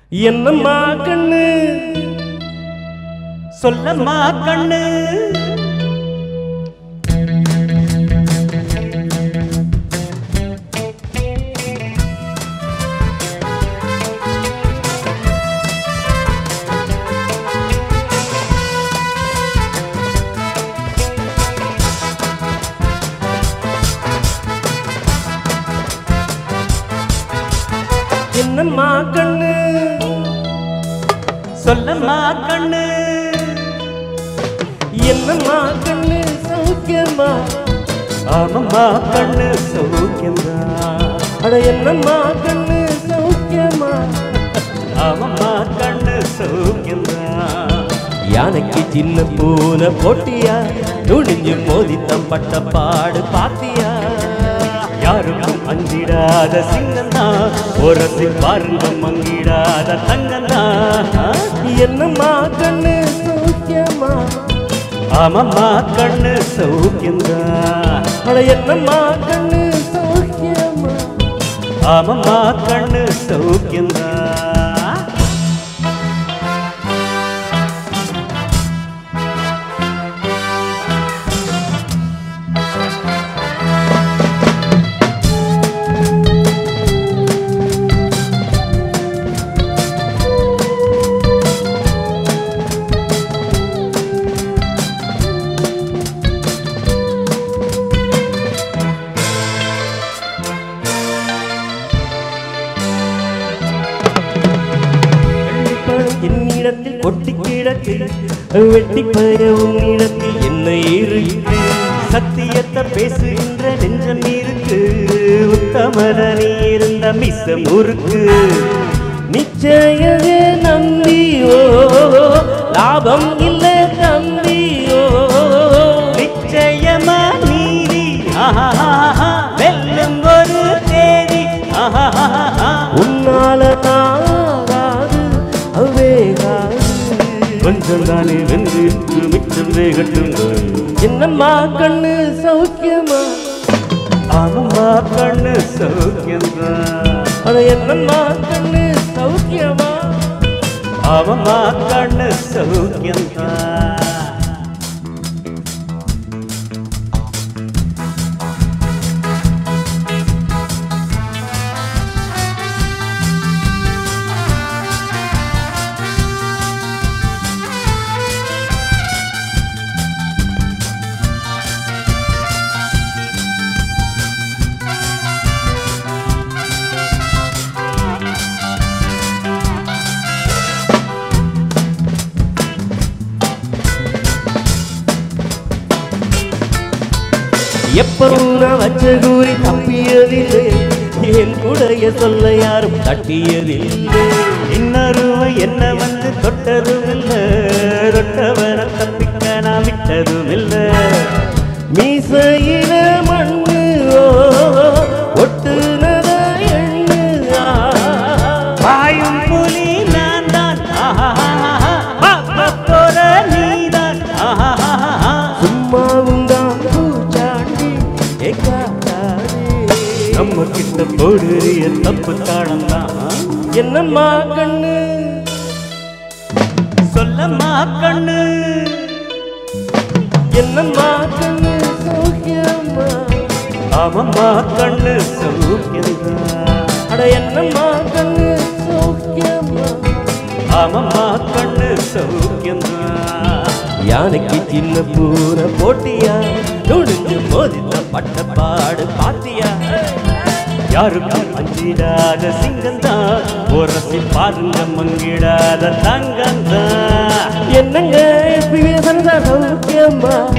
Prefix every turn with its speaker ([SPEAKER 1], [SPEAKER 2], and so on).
[SPEAKER 1] என்னம்மா கண்ணு
[SPEAKER 2] சொல்லம்மா கண்ணு
[SPEAKER 1] என்னம்மா கண்ணு
[SPEAKER 2] சொல்லம்மா கண்ணு
[SPEAKER 1] என்னம்மா கண்ணு சௌக்கியமா
[SPEAKER 2] ஆமம்மா கண்ணு சௌக்கியம்தான்
[SPEAKER 1] அட என்னம்மா கண்ணு சௌக்கியமா
[SPEAKER 2] ஆமம்மா கண்ணு சௌக்கியம்தான்
[SPEAKER 1] யானைக்கு சின்ன பூனை போட்டியா துணிஞ்சு மோதித்தம் பட்ட பாடு பாத்தியா
[SPEAKER 2] யாருக்கும் அஞ்சிடாத சிங்கம்தான் ஒரசி பாருங்க மங்கிடாத தங்கம்தான்
[SPEAKER 1] என்னம்மா கண்ணு சௌக்கியமா
[SPEAKER 2] ஆமம்மா கண்ணு சௌக்கியம்தான்
[SPEAKER 1] அட என்னம்மா கண்ணு சௌக்கியமா
[SPEAKER 2] ஆமம்மா கண்ணு சௌக்கியம்தான்
[SPEAKER 1] பழம் என்னிடத்தில் கொட்டி கிடக்கு வெட்டி பய உன்னிடத்தில் என்ன இருக்கு
[SPEAKER 2] சத்தியத்தை பேசுகின்ற நெஞ்சம் இருக்கு உத்தமன நீ இருந்த மிச முறுக்கு
[SPEAKER 1] நிச்சயமே நம்பியோ லாபம் இல்லை தம்பியோ
[SPEAKER 2] நிச்சயமா நீதி ஆஹாஹாஹா, வெல்லும் ஒரு தேதி ஆஹாஹாஹா.
[SPEAKER 1] உன்னால நாகாது அவேகாது
[SPEAKER 2] கொஞ்சம் தானே வென்று மிச்சம் வேகட்டுங்கள்
[SPEAKER 1] என்னம்மா கண்ணு சௌக்கியமா
[SPEAKER 2] ஆமம்மா கண்ணு சௌக்கியம்தான்
[SPEAKER 1] அட என்னம்மா கண்ணு சௌக்கியமா
[SPEAKER 2] ஆமம்மா கண்ணு சௌக்கியம்தான்
[SPEAKER 1] எப்பவும் நான் வச்ச கூறி தப்பியதில்லை என் கூடைய சொல்ல யாரும் தட்டியதில்லை
[SPEAKER 2] இன்னொருவை என்ன வந்து தொட்டதும் இல்ல தொட்டவரை தப்பிக்க நான் விட்டதும் இல்ல
[SPEAKER 1] மீசையில மண்ணு ஓ, ஒட்டுனத எண்ணு ஆ.
[SPEAKER 2] பாயும் புலி நான் தான் ஆஹாஹாஹா. பார்க்கப் போற நீதான் ஆஹாஹாஹா.
[SPEAKER 1] சும்மாவும் தான் பூச்சாண்டி ஏக்காட்டாடி.
[SPEAKER 2] நம்ம கிட்ட போடுறிய தப்பு தாளம் தான்
[SPEAKER 1] என்னம்மா கண்ணு
[SPEAKER 2] சொல்லம்மா கண்ணு
[SPEAKER 1] என்னம்மா கண்ணு சௌக்கியம்மா
[SPEAKER 2] ஆமம்மா கண்ணு சௌக்கியம்தான்
[SPEAKER 1] அட என்னம்மா கண்ணு சௌக்கியம்மா
[SPEAKER 2] ஆமம்மா கண்ணு சௌக்கியம்தான்
[SPEAKER 1] யானைக்கு சின்ன பூனை போட்டியா துணிஞ்சு மோதித்த பட்ட பாடு பாத்தியா
[SPEAKER 2] யாருக்கும் அஞ்சிடாத சிங்கம்தான் உரசி பாருங்க மங்கிடாத தங்கம்தான்
[SPEAKER 1] என்னங்க எப்படி சந்தா சௌக்கியம்மா